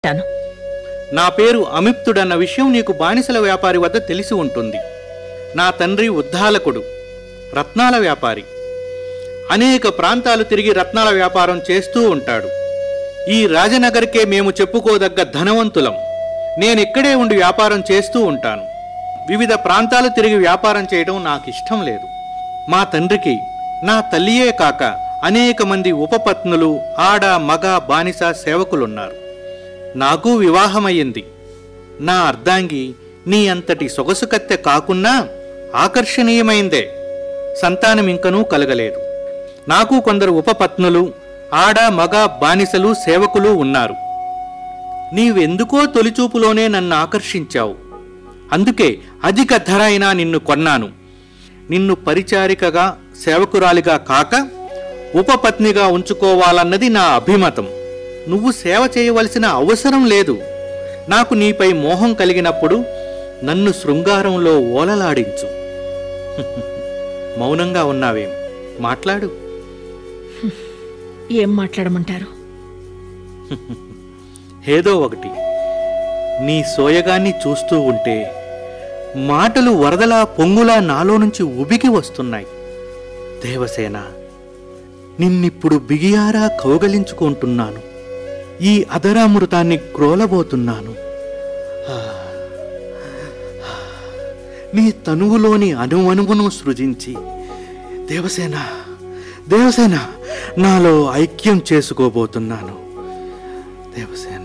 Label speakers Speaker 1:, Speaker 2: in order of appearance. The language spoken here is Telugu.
Speaker 1: టాను
Speaker 2: నా పేరు అమిప్తుడన్న విషయం నీకు బానిసల వ్యాపారి వద్ద తెలిసి ఉంటుంది నా తండ్రి ఉద్దాలకుడు రత్నాల వ్యాపారి అనేక ప్రాంతాలు తిరిగి రత్నాల వ్యాపారం చేస్తూ ఉంటాడు ఈ రాజనగర్కే మేము చెప్పుకోదగ్గ ధనవంతులం నేనిక్కడే ఉండి వ్యాపారం చేస్తూ ఉంటాను వివిధ ప్రాంతాలు తిరిగి వ్యాపారం చేయడం నాకు ఇష్టం లేదు మా తండ్రికి నా తల్లియే కాక అనేక మంది ఉపపత్నులు ఆడ మగ బానిస సేవకులున్నారు నాకు వివాహమయ్యింది నా అర్ధాంగి నీ అంతటి సొగసు కత్తె కాకున్నా ఆకర్షణీయమైందే సంతానం ఇంకనూ కలగలేదు నాకు కొందరు ఉపపత్నులు ఆడ మగ బానిసలు సేవకులు ఉన్నారు నీవెందుకో తొలిచూపులోనే నన్ను ఆకర్షించావు అందుకే అధిక ధర అయినా నిన్ను కొన్నాను నిన్ను పరిచారికగా సేవకురాలిగా కాక ఉపపత్నిగా ఉంచుకోవాలన్నది నా అభిమతం నువ్వు సేవ చేయవలసిన అవసరం లేదు నాకు నీపై మోహం కలిగినప్పుడు నన్ను శృంగారంలో ఓలలాడించు మౌనంగా ఉన్నావేం మాట్లాడు
Speaker 1: ఏం మాట్లాడమంటారు
Speaker 2: ఏదో ఒకటి నీ సోయగాన్ని చూస్తూ ఉంటే మాటలు వరదలా పొంగులా నాలో నుంచి ఉబికి వస్తున్నాయి దేవసేన నిన్నిప్పుడు బిగియారా కౌగలించుకుంటున్నాను ఈ అధరామృతాన్ని క్రోలబోతున్నాను ఆ, ఆ, నీ తనువులోని అణువణువును సృజించి దేవసేన దేవసేన నాలో ఐక్యం చేసుకోబోతున్నాను దేవసేన